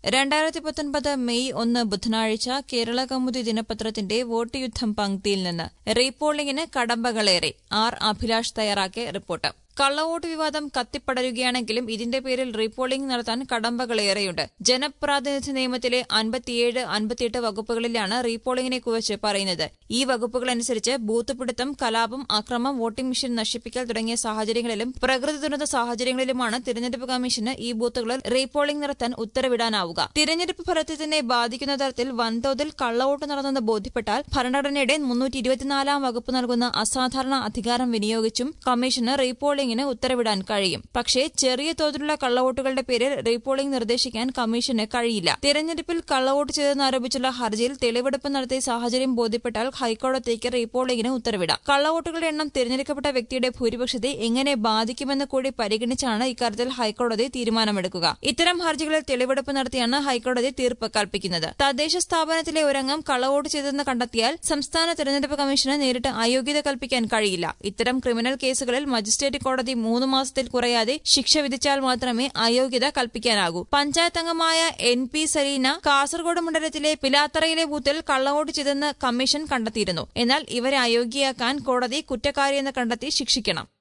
രണ്ടായിരത്തി പത്തൊൻപത് മെയ് ഒന്ന് ബുധനാഴ്ച കേരള കൗമുദി ദിനപത്രത്തിന്റെ വോട്ട് യുദ്ധം പങ്ക്തിയിൽ നിന്ന് റീപോളിംഗിന് കടമ്പകളേറെ ആർ അഭിലാഷ് തയ്യാറാക്കിയ റിപ്പോർട്ട് കള്ളവോട്ട് വിവാദം കത്തിപ്പടരുകയാണെങ്കിലും ഇതിന്റെ പേരിൽ റീപോളിംഗ് നടത്താൻ കടമ്പകളേറെയുണ്ട് ജനപ്രാതിനിധ്യ നിയമത്തിലെ അൻപത്തിയേഴ് അൻപത്തിയെട്ട് വകുപ്പുകളിലാണ് റീപോളിംഗിനെ കുറിച്ച് പറയുന്നത് ഈ വകുപ്പുകളനുസരിച്ച് ബൂത്ത് പിടുത്തം കലാപം അക്രമം വോട്ടിംഗ് മെഷീൻ നശിപ്പിക്കൽ തുടങ്ങിയ സാഹചര്യങ്ങളിലും പ്രകൃതി ദുരന്ത സാഹചര്യങ്ങളിലുമാണ് തിരഞ്ഞെടുപ്പ് കമ്മീഷന് ഈ ബൂത്തുകളിൽ റീപോളിംഗ് നടത്താൻ ഉത്തരവിടാനാവുക തിരഞ്ഞെടുപ്പ് ഫലത്തെ തന്നെ ബാധിക്കുന്ന തരത്തിൽ വൻതോതിൽ കള്ളവോട്ട് നടന്നെന്ന് ബോധ്യപ്പെട്ടാൽ ഭരണഘടനയുടെ മുന്നൂറ്റി ഇരുപത്തിനാലാം വകുപ്പ് നൽകുന്ന അസാധാരണ അധികാരം വിനിയോഗിച്ചും കമ്മീഷന് റീപോളിംഗിന് ഉത്തരവിടാൻ കഴിയും പക്ഷേ ചെറിയ തോതിലുള്ള കള്ളവോട്ടുകളുടെ പേരിൽ റീപോളിംഗ് നിർദ്ദേശിക്കാൻ കമ്മീഷന് കഴിയില്ല തിരഞ്ഞെടുപ്പിൽ കള്ളവോട്ട് ചെയ്തെന്ന് ആരോപിച്ചുള്ള ഹർജിയിൽ തെളിവെടുപ്പ് നടത്തിയ സാഹചര്യം ബോധ്യപ്പെട്ടാൽ ഹൈക്കോടതിക്ക് റീപോളിംഗിന് ഉത്തരവിടാം കള്ളവോട്ടുകളുടെ എണ്ണം തിരഞ്ഞെടുക്കപ്പെട്ട വ്യക്തിയുടെ ഭൂരിപക്ഷത്തെ എങ്ങനെ ബാധിക്കുമെന്ന് കൂടി പരിഗണിച്ചാണ് ഇക്കാര്യത്തിൽ ഹൈക്കോടതി തീരുമാനമെടുക്കുക ഇത്തരം ഹർജികളിൽ തെളിവെടുപ്പ് നടത്തിയാണ് ഹൈക്കോടതി തീർപ്പ് കൽപ്പിക്കുന്നത് തദ്ദേശ സ്ഥാപനത്തിലെ ഒരംഗം കള്ളവോട്ട് ചെയ്തെന്ന് കണ്ടെത്തിയാൽ സംസ്ഥാന തെരഞ്ഞെടുപ്പ് കമ്മീഷന് നേരിട്ട് അയോഗ്യത കൽപ്പിക്കാൻ കഴിയില്ല ഇത്തരം ക്രിമിനൽ കേസുകളിൽ മജിസ്ട്രേറ്റ് കോടതി മൂന്ന് മാസത്തിൽ കുറയാതെ ശിക്ഷ വിധിച്ചാൽ മാത്രമേ അയോഗ്യത കൽപ്പിക്കാനാകൂ പഞ്ചായത്ത് അംഗമായ എൻ പി സലീന കാസർഗോഡ് മണ്ഡലത്തിലെ പിലാത്തറയിലെ ബൂത്തിൽ കള്ളവോട്ട് ചെയ്തെന്ന് കമ്മീഷൻ കണ്ടെത്തിയിരുന്നു എന്നാൽ ഇവരെ അയോഗ്യയാക്കാൻ കോടതി കുറ്റക്കാരിയെന്ന് കണ്ടെത്തി ശിക്ഷിക്കണം